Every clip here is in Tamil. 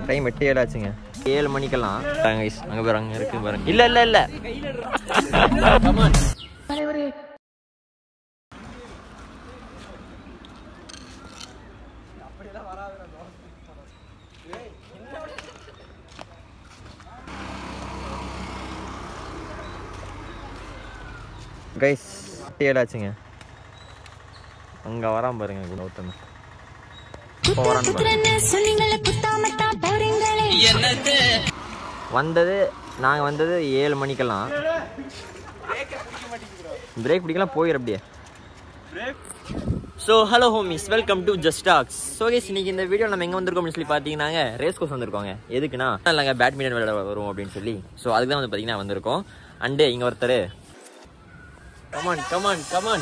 டைம் எட்டு ஏழு ஆச்சுங்க ஏழு மணிக்கெல்லாம் கைஸ் அங்கே பாரு அங்கே இருக்கு பாருங்க இல்லை இல்லை இல்லை கைஸ் ஏழு ஆச்சுங்க அங்கே வரான் பாருங்க கௌதம் இப்போ வரான் பாருங்க சொன்னீங்களே குத்தாமத்தா போறீங்களே வந்தது நாங்கள் வந்தது ஏழு மணிக்கெல்லாம் பிரேக் பிடிக்கலாம் போயிரு அப்படியே so hello homies welcome to just talks so guys இன்னைக்கு இந்த வீடியோ நம்ம எங்கே வந்திருக்கோம் அப்படின்னு சொல்லி பார்த்தீங்கன்னாங்க ரேஸ் கோர்ஸ் வந்திருக்கோங்க எதுக்குன்னா இல்லைங்க பேட்மிண்டன் விளையாட வரும் அப்படின்னு சொல்லி ஸோ அதுக்கு தான் வந்து பார்த்தீங்கன்னா வந்திருக்கோம் அண்டு இங்கே ஒருத்தர் கமான் கமான் கமான்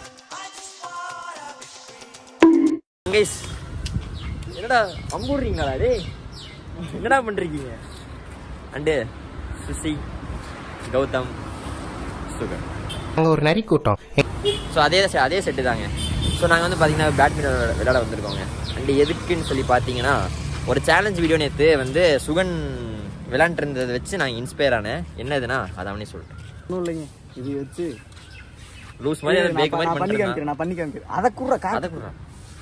கைஸ் என்னடா அம்புடுறீங்களா டேய் என்னடா பண்ணுறீங்க அண்டு சுசி கௌதம் சுகர் அங்க ஒரு நரி கூட்டம் ஸோ அதே se- அதே செட்டு தாங்க ஸோ நாங்கள் வந்து பார்த்தீங்கன்னா பேட்மிண்டன் விளையாட- விளையாட வந்திருக்கோங்க அண்டு எதுக்குன்னு சொல்லி பார்த்தீங்கன்னா ஒரு சேலஞ்ச் வீடியோ நேற்று வந்து சுகன் விளையாண்டு இருந்ததை வச்சு நான் இன்ஸ்பயர் ஆனேன் என்னதுன்னா அதை அவனே சொல்லிட்டேன் ஒன்றும் இல்லைங்க இது வச்சு லூஸ் மாதிரி நான் பேக் ப- மாதிரி நான் பண்ணி பண்ணிட்டு காமிக்கிறேன் நான் பண்ணி காமிக்கிறேன் அதை கூட அதை காட்டு கொடுறான்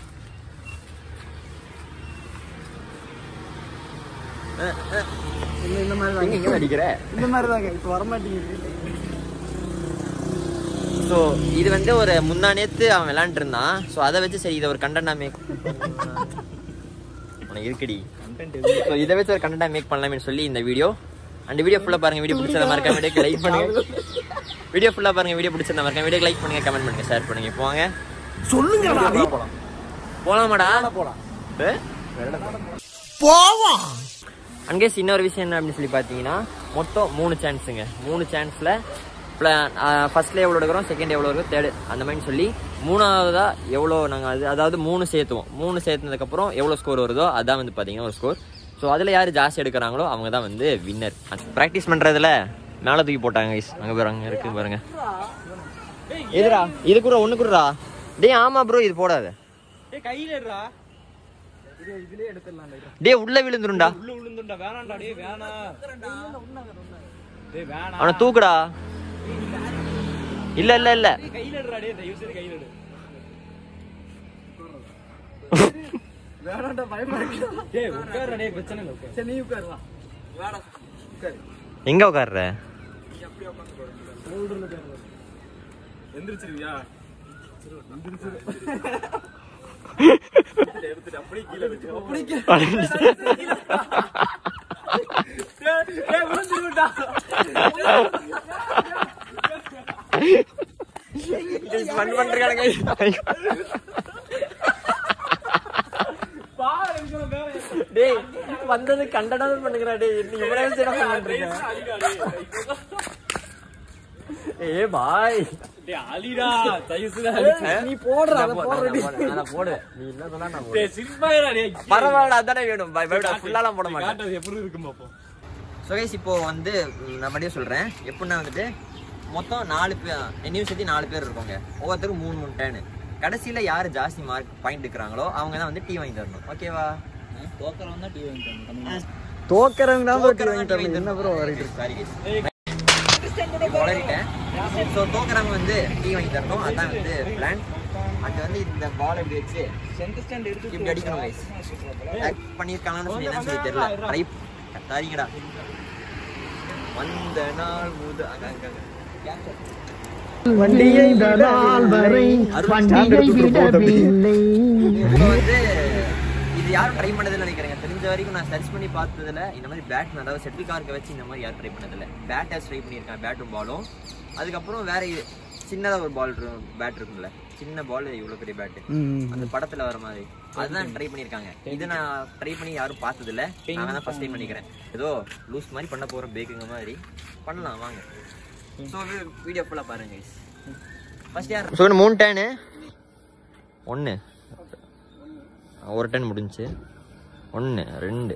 இந்த இந்த மாதிரி எங்க தாங்க இங்கே அடிக்கிற இந்த மாதிரி தாங்க இப்போ வரமாட்டேங்குது ஸோ இது வந்து ஒரு முந்தா நேத்து அவன் விளையாண்டு இருந்தான் ஸோ அதை வச்சு சரி இதை ஒரு கண்டென்ட்டா மேக் உனக்கு இருக்குடி ஸோ இதை வச்சு ஒரு கண்டென்ட்டா மேக் பண்ணலாம்னு சொல்லி இந்த வீடியோ அந்த வீடியோ ஃபுல்லாக பாருங்க வீடியோ பிடிச்சத மறக்காம வீடியோக்கு லைக் பண்ணுங்க வீடியோ ஃபுல்லாக பாருங்க வீடியோ பிடிச்சத மறக்காம வீடியோ லைக் பண்ணுங்க கமெண்ட் பண்ணுங்க ஷேர் பண்ணுங்க இப்போ வாங்க சொல்லுங்க போலாமாடா போலாம் போவோம் அங்கேஸ் இன்னொரு விஷயம் என்ன அப்படின்னு சொல்லி பார்த்தீங்கன்னா மொத்தம் மூணு சான்ஸுங்க மூணு சான்ஸில் ஃபர்ஸ்ட்ல எவ்வளோ எடுக்கிறோம் செகண்ட் எவ்வளோ இருக்கும் தேர்டு அந்த மாதிரி சொல்லி மூணாவதா எவ்வளோ நாங்கள் அது அதாவது மூணு சேர்த்துவோம் மூணு சேர்த்ததுக்கப்புறம் எவ்வளோ ஸ்கோர் வருதோ அதான் வந்து பார்த்தீங்கன்னா ஒரு ஸ்கோர் ஸோ அதில் யார் ஜாஸ்தி எடுக்கிறாங்களோ அவங்க தான் வந்து வின்னர் ப்ராக்டிஸ் பண்ணுறதுல மேலே தூக்கி போட்டாங்க guys. அங்கே பாருங்க இருக்கு பாருங்க எதுடா இது கூட ஒன்று கூடடா டேய் ஆமா ப்ரோ இது போடாத ஏய் கையில எடுறா இது இதுலயே எடுத்துடலாம் டேய் உள்ள விழுந்துரும்டா உள்ள விழுந்துடா வேணாம்டா டேய் வேணாம் டேய் வேணாம் அவனை தூக்குடா இல்ல இல்ல இல்ல டேய் கையில எடுறா டேய் தயவு செய்து கையில எடு வேணாம்டா பயமா இருக்கு டேய் உட்கார்றா டேய் பிரச்சனை இல்ல உட்கார் சரி நீ உட்கார்றா வேணாம் உட்கார் எங்க உட்கார்ற ஷோல்டர்ல உட்கார்றா எந்திரிச்சிருவியா எடுத்துட்டு அப்படியே கீழே வச்சு அப்படியே கீழே டேய் விழுந்துருடா ஃபன் பண்றாங்க பாரு எனக்கு வேற டேய் வந்தது கண்டனம் பண்ணுங்கடா டேய் நீ இவ்வளவு சேரம் பண்றீங்க ஏ பாய் டேய் அலிடா தயவு செய்து நீ போடுறா அத போடுறா அத போடு நீ என்ன சொன்னா நான் போடுறேன். டேய் சிரிப்பாயடா டேய் பரவாயில்ல அதானே வேணும் பை பை ஃபுல்லாலாம் போட மாட்டேன் காட்டு எப்படி இருக்கும் பாப்போம் ஸோ கைஸ் இப்போ வந்து ம், நான் மறுபடியும் சொல்கிறேன் எப்படின்னா வந்துட்டு மொத்தம் நாலு பேர் என்னையும் சேர்த்து நாலு பேர் இருக்கோங்க ஒவ்வொருத்தரும் மூணு மூணு டேனு கடைசியில் யார் ஜாஸ்தி மார்க் பாயிண்ட் எடுக்கிறாங்களோ அவங்க தான் வந்து டீ வாங்கி தரணும் ஓகேவா தோக்கறவன் தான் டீ வாங்கி தரணும் தோக்கறவங்க தான் bro தோக்கறவங்க வாங்கி தரணும். டீ என்ன ப்ரோ வரைக்கும் சாரி வளரிட்டேன் ஸோ தோக்கறவங்க வந்து டீ வாங்கி தரணும் அதான் வந்து பிளான் அண்ட் வந்து இந்த பால் இப்படி வச்சு இப்படி அடிக்கணும் கைஸ் ஆக்ட் பண்ணியிருக்காங்கன்னு சொல்லி என்னன்னு சொல்லி தெரியல ட்ரை சரிங்கடா வந்த நாள் முத அங்க அங்க அங்க. வண்டியை விடால் வரை வண்டியை விடவில்லை இப்போ வந்து இது யாரும் ட்ரை பண்ணதுன்னு நினைக்கிறேங்க தெரிஞ்ச வரைக்கும் நான் சர்ச் பண்ணி பார்த்ததுல இந்த மாதிரி பேட் அதாவது செட்டில் கார்க்கை வச்சு இந்த மாதிரி யாரும் ட்ரை பண்ணதில்ல பேட்டர்ஸ் ட்ரை பண்ணியிருக்கேன் பேட்டும் பாலும் அதுக்கப்புறம் வேற இது சின்னதாக ஒரு பால் பேட் இருக்கும்ல சின்ன பால் இவ்வளோ பெரிய பேட்டு அந்த படத்துல வர மாதிரி அதுதான் ட்ரை பண்ணியிருக்காங்க இது நான் ட்ரை பண்ணி யாரும் பார்த்தது இல்ல நான் தான் ஃபர்ஸ்ட் டைம் பண்ணிக்கிறேன் ஏதோ லூஸ் மாதிரி பண்ண போற பேக்குங்க மாதிரி பண்ணலாம் வாங்க ஸோ வீடியோ ஃபுல்லாக பாருங்க ஃபர்ஸ்ட் யார் ஸோ மூணு டேனு ஒன்று ஒரு டன் முடிஞ்சுச்சு ஒன்று ரெண்டு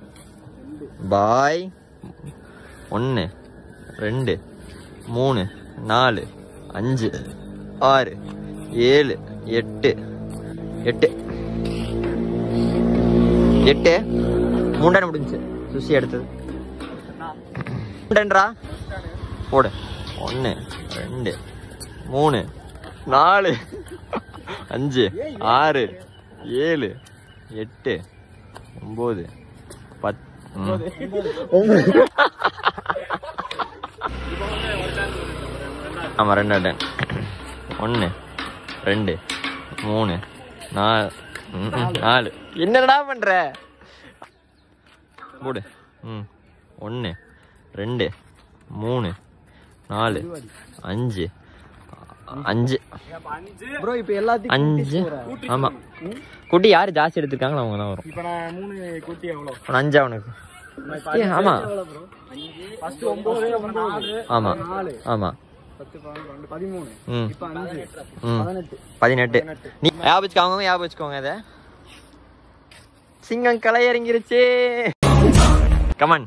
பாய் ஒன்று ரெண்டு மூணு நாலு அஞ்சு ஆறு ஏழு எட்டு எட்டு எட்டு மூண்டனை முடிஞ்சு சுசி எடுத்தது மூண்டன்றா போடு ஒன்று ரெண்டு மூணு நாலு அஞ்சு ஆறு ஏழு எட்டு ஒம்பது பத் ம். ஆமாம் ரெண்டு ரெண்டு ஒன்று ரெண்டு மூணு நாலு ம், ம், நாலு என்னடா பண்ற மூடு ம் ஒன்று ரெண்டு மூணு நாலு அஞ்சு அஞ்சு ப்ரோ இப்போ எல்லாத்தையும் அஞ்சு ஆமாம் குட்டி யார் ஜாஸ்தி எடுத்திருக்காங்களோ அவங்க தான் வரும் இப்போ நான் மூணு கூட்டி எவ்வளோ ஒரு அஞ்சு அவனுக்கு ஏ, ஆமா ஃபர்ஸ்ட் ஒன்பது அப்புறம் நாலு ஆமா ஆமா பத்து பன்னெண்டு பதிமூணு ம் இப்போ அஞ்சு ம் பதினெட்டு பதினெட்டு நீ ஞாபகம் வச்சுக்கோங்க ஞாபகம் வச்சுக்கோங்க அதை சிங்கம் களை இறங்கிருச்சு கமன்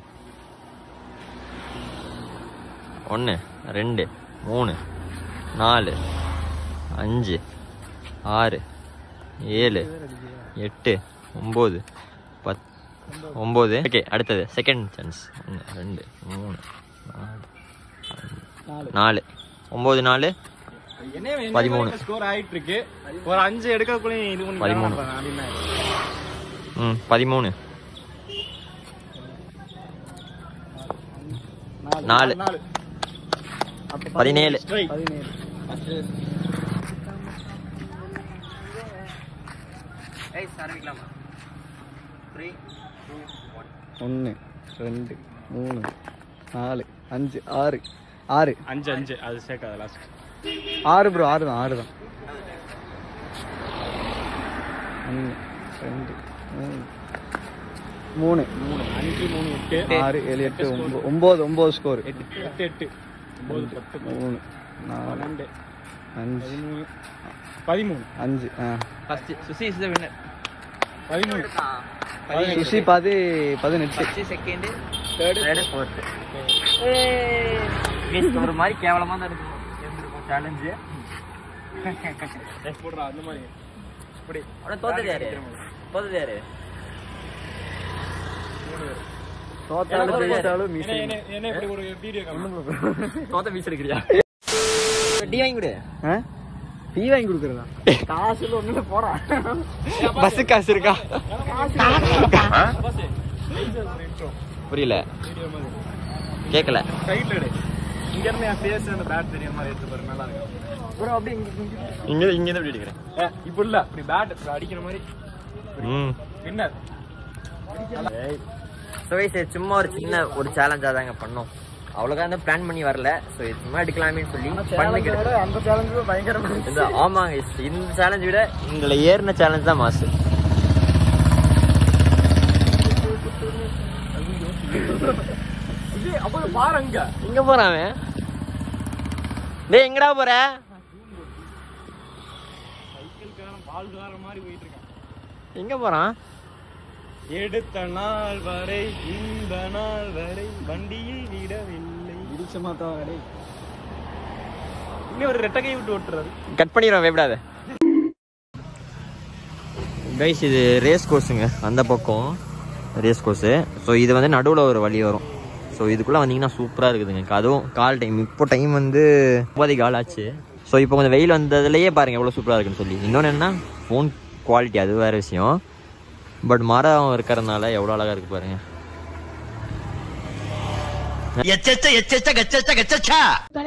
ஒன்று ரெண்டு மூணு நாலு அஞ்சு ஆறு ஏழு எட்டு ஒம்பது பத் ஒம்பது ஓகே அடுத்தது செகண்ட் சான்ஸ் ஒன்று ரெண்டு மூணு நாலு அஞ்சு, நாலு ஒம்பது நாலு பதிமூணு. ஸ்கோர் ஆயிட்டு இருக்கு ஒரு அஞ்சு எடுக்கக்குள்ளே இது பண்ணி பதிமூணு. அப்படின்னு ம் பதிமூணு நாலு நாலு பதினேழு ஸ்ட்ரைக் பதினேழு ஒன்று ரெண்டு மூணு நாலு அஞ்சு ஆறு ஆறு அஞ்சு அஞ்சு அது சேர்க்காது லாஸ்ட் ஆறு ப்ரோ ஆறு தான் ஆறு தான் ஒன்று ரெண்டு மூணு மூணு மூணு அஞ்சு மூணு எட்டு ஆறு ஏழு எட்டு ஒம்பது ஒம்பது ஒம்பது ஸ்கோர் எட்டு எட்டு எட்டு ஒன்பது பத்து மூணு நாலு பன்னெண்டு அஞ்சு பதிமூணு பதிமூணு அஞ்சு ஆ first Suchi is the winner பதிமூணு சுஷி பாதி பதினெட்டு ஃபர்ஸ்ட் செகண்ட் தேர்ட் ஃபோர்த் ஒரு மாதிரி கேவலமா தான் இருக்கும் இருந்திருக்கும் சேலஞ்சு போடுறா அந்த மாதிரி இப்படி அவன தோத்தது யாரு தோத்தது யாரு தோத்தாலும் ஜெயிச்சாலும் என்ன மீசை என்ன என்ன இப்படி ஒரு வீடியோ காணும் தோத்த வீச்சு எடுக்கிறியா டீ வாங்கி கொடு ஆ டீ வாங்கி கொடுக்குறதா காசுல ஒண்ணுல போறா பஸ் காசு இருக்கா புரியல வீடியோ மாதிரி கேட்கல ரைட்ல எடு இங்க இருந்து என் ஃபேஸ் அந்த பேட் தெரியுற மாதிரி எடுத்து பாரு நல்லா இருக்கும் ப்ரோ அப்படியே இங்க இங்க இங்க தான் அடிக்கிறேன் ஏ, இப்ப இல்ல இப்படி பேட் இப்படி அடிக்கிற மாதிரி ம் வின்னர் ஸோ இது சும்மா ஒரு சின்ன ஒரு சேலஞ்சாக தாங்க பண்ணோம் அவ்வளோதான் வந்து பிளான் பண்ணி வரல ஸோ இது சும்மா எடுக்கலாமேன்னு சொல்லி பண்ணிக்கிறேன் அந்த சேலஞ்சு பயங்கரமா இந்த ஆமாங்க இந்த சேலஞ்ச் விட இந்த ஏறின சேலஞ்ச் தான் மாசு அப்புறம் பாரு அங்க எங்க போறான் அவன்? டேய் எங்கடா போற சைக்கிள்காரன் பால்காரன் மாதிரி போயிட்டு இருக்கான் எங்க போறான் எடுத்த நாள் வரை இந்த நாள் வரை வண்டியை விடவில்லை இடிச்ச மாத்தான் கடை இன்னும் ஒரு ரெட்டகை விட்டு ஓட்டுறாரு கட் பண்ணிடுவோம் பயப்படாத கைஸ் இது ரேஸ் கோர்ஸுங்க அந்த பக்கம் ரேஸ் கோர்ஸு ஸோ இது வந்து நடுவில் ஒரு வழி வரும் ஸோ இதுக்குள்ளே வந்தீங்கன்னா சூப்பராக இருக்குதுங்க அதுவும் கால் டைம் இப்போ டைம் வந்து ஒன்பது கால் ஆச்சு ஸோ இப்போ கொஞ்சம் வெயில் வந்ததுலேயே பாருங்கள் எவ்வளோ சூப்பராக இருக்குன்னு சொல்லி இன்னொன்று என்ன ஃபோன் குவாலிட்டி அது வேறு விஷயம் பட் மரம் இருக்கிறதுனால எவ்வளோ அழகாக இருக்கு பாருங்க